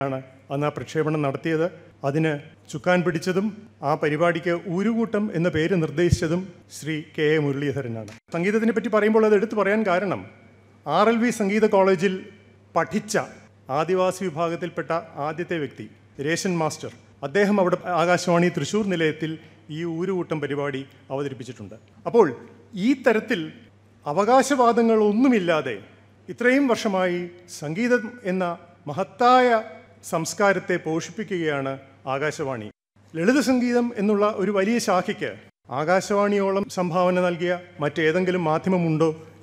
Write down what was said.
ആണ് അന്ന് ആ പ്രക്ഷേപണം നടത്തിയത് അതിന് ചുക്കാൻ പിടിച്ചതും ആ പരിപാടിക്ക് ഊരുകൂട്ടം എന്ന പേര് നിർദ്ദേശിച്ചതും ശ്രീ കെ എ മുരളീധരനാണ് സംഗീതത്തിനെ പറ്റി പറയുമ്പോൾ അത് എടുത്തു പറയാൻ കാരണം ആർ എൽ വി സംഗീത കോളേജിൽ പഠിച്ച ആദിവാസി വിഭാഗത്തിൽപ്പെട്ട ആദ്യത്തെ വ്യക്തി രേഷൻ മാസ്റ്റർ അദ്ദേഹം അവിടെ ആകാശവാണി തൃശ്ശൂർ നിലയത്തിൽ ഈ ഊരുകൂട്ടം പരിപാടി അവതരിപ്പിച്ചിട്ടുണ്ട് അപ്പോൾ ഈ തരത്തിൽ അവകാശവാദങ്ങളൊന്നുമില്ലാതെ ഇത്രയും വർഷമായി സംഗീതം എന്ന മഹത്തായ സംസ്കാരത്തെ പോഷിപ്പിക്കുകയാണ് ആകാശവാണി ലളിത സംഗീതം എന്നുള്ള ഒരു വലിയ ശാഖയ്ക്ക് ആകാശവാണിയോളം സംഭാവന നൽകിയ മറ്റേതെങ്കിലും മാധ്യമമുണ്ടോ